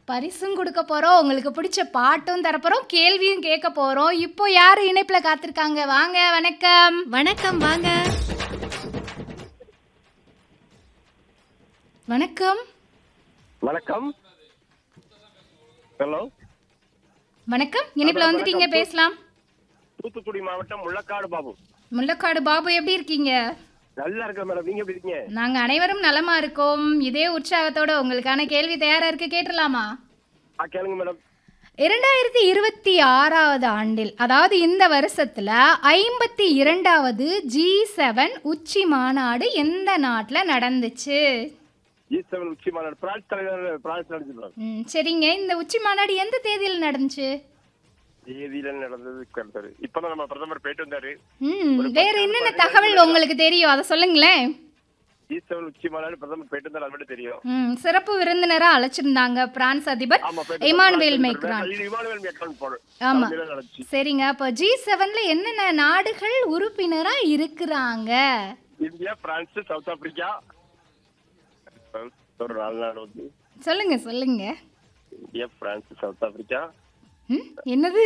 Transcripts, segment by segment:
பரிசும் கொடுக்க போறோம் உங்களுக்கு பிடிச்ச பாட்டும் தரப்போறோம் கேள்வியும் கேட்க போறோம் இப்போ யாரு இணைப்புல காத்திருக்காங்க வாங்க வணக்கம் வணக்கம் வாங்க வணக்கம் வணக்கம் ஹலோ வணக்கம் இணைப்புல வந்துட்டீங்க பேசலாம் தூத்துக்குடி மாவட்டம் முள்ளக்காடு பாபு முள்ளக்காடு பாபு எப்படி இருக்கீங்க நல்லா இருக்கேன் மேடம் நீங்க எப்படி இருக்கீங்க நாங்க அனைவரும் நலமா இருக்கோம் இதே உற்சாகத்தோட உங்களுக்கான கேள்வி தயாரா இருக்கு கேட்டுடலாமா ஆ கேளுங்க மேடம் இரண்டாயிரத்தி இருபத்தி ஆறாவது ஆண்டில் அதாவது இந்த வருஷத்துல ஐம்பத்தி இரண்டாவது ஜி செவன் உச்சி மாநாடு எந்த நாட்டில் நடந்துச்சு ஜி செவன் உச்சி மாநாடு பிரான்ஸ் தலைவர் பிரான்ஸ் நடந்துச்சு மேடம் ம், சரிங்க இந்த உச்சி மாநாடு எந்த தேதியில் நடந்துச்சு தேதியில நடந்தது கருத்தாரு இப்பதான் நம்ம பிரதமர் போயிட்டு வந்தாரு ம் வேற என்னென்ன தகவல் உங்களுக்கு தெரியும் அதை சொல்லுங்களேன் ஜி செவன் உச்சி மாநாடு பிரதமர் போயிட்டு வந்தாரு அது மட்டும் தெரியும் ம் சிறப்பு விருந்தினரா அழைச்சிருந்தாங்க பிரான்ஸ் அதிபர் ஆமா போயிட்டு இமானுவேல் பிரான்ஸ் மேக்ரான் தலைவர் இமானுவேல் மேக்ரான் போடு ஆமா. தலைமையில நடந்துச்சு சரிங்க அப்போ ஜி செவன்ல என்னென்ன நாடுகள் உறுப்பினரா இருக்கிறாங்க இந்தியா பிரான்ஸ் சவுத் ஆப்பிரிக்கா ஒரு நாலு நாடு வந்து சொல்லுங்க சொல்லுங்க இந்தியா பிரான்ஸ் சவுத் ஆப்பிரிக்கா ம் என்னது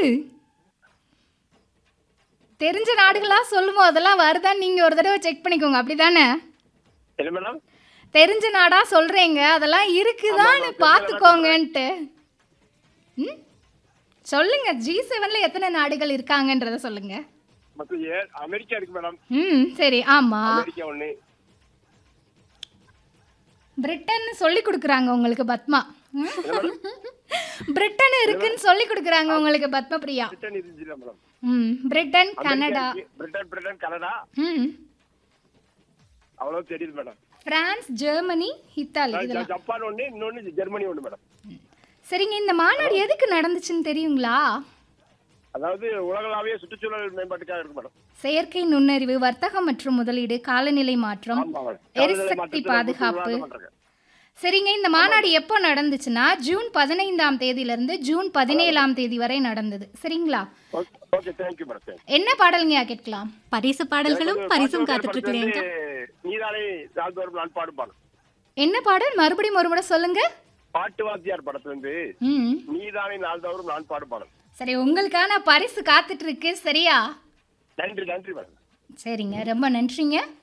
தெரிஞ்ச நாடுகளா சொல்லுமோ அதெல்லாம் வருதான்னு நீங்க ஒரு தடவை செக் பண்ணிக்கோங்க அப்படிதானே என்ன மேடம் தெரிஞ்ச நாடா சொல்றீங்க அதெல்லாம் இருக்குதான்னு ஆமா, ஆமா, பார்த்துக்கோங்கன்ட்டு ம் சொல்லுங்க ஜி செவன்ல எத்தனை நாடுகள் இருக்காங்கன்றத சொல்லுங்க மொத்தம் ஏ அமெரிக்கா இருக்கு மேடம் ம் சரி ஆமா அமெரிக்கா ஒண்ணு பிரிட்டன் சொல்லி கொடுக்குறாங்க உங்களுக்கு பத்மா பிரிட்டன் இருக்குன்னு சொல்லி கொடுக்குறாங்க உங்களுக்கு பத்ம பிரியா பிரிட்டன் இருந்துச்சு மேடம் ம் பிரிட்டன் கனடா அமெரிக்கா இருக்கு, பிரிட்டன் பிரிட்டன் கனடா ம் அவ்வளவு தெரியுது மேடம் பிரான்ஸ் ஜெர்மனி இத்தாலி இதெல்லாம் ஜப்பான் ஒண்ணு இன்னொன்னு ஜெர்மனி ஒண்ணு மேடம் சரிங்க இந்த மாநாடு எதுக்கு நடந்துச்சுன்னு தெரியுங்களா அதாவது உலகளாவிய சுற்றுச்சூழல் மேம்பாட்டுக்காக இருக்கு மேடம் செயற்கை நுண்ணறிவு வர்த்தகம் மற்றும் முதலீடு காலநிலை மாற்றம் ஆமா மேடம். எரிசக்தி மாற்றத்துல பாதுகாப்பு விவாதம் பண்றாங்க. சரிங்க இந்த மாநாடு எப்போ நடந்துச்சுன்னா ஜூன் பதினைந்தாம் தேதியிலிருந்து ஜூன் பதினேழாம் தேதி வரை நடந்தது சரிங்களா okay okay thank you madam thank you என்ன பாடலுங்க கேட்கலாம் பரிசு பாடல்களும் பரிசும் காத்துட்டு இருக்கிறேங்க நீதானே நாள்தோறும் நான் பாடும் பாடம் என்ன பாடல் மறுபடியும் ஒரு முறை சொல்லுங்க பாட்டு வாத்தியார் படத்துல இருந்து ம் நீதானே நாள்தோறும் நான் பாடும் பாடம் சரி உங்களுக்கான பரிசு காத்துட்டு இருக்கு சரியா நன்றி நன்றி மேடம் சரிங்க ரொம்ப நன்றிங்க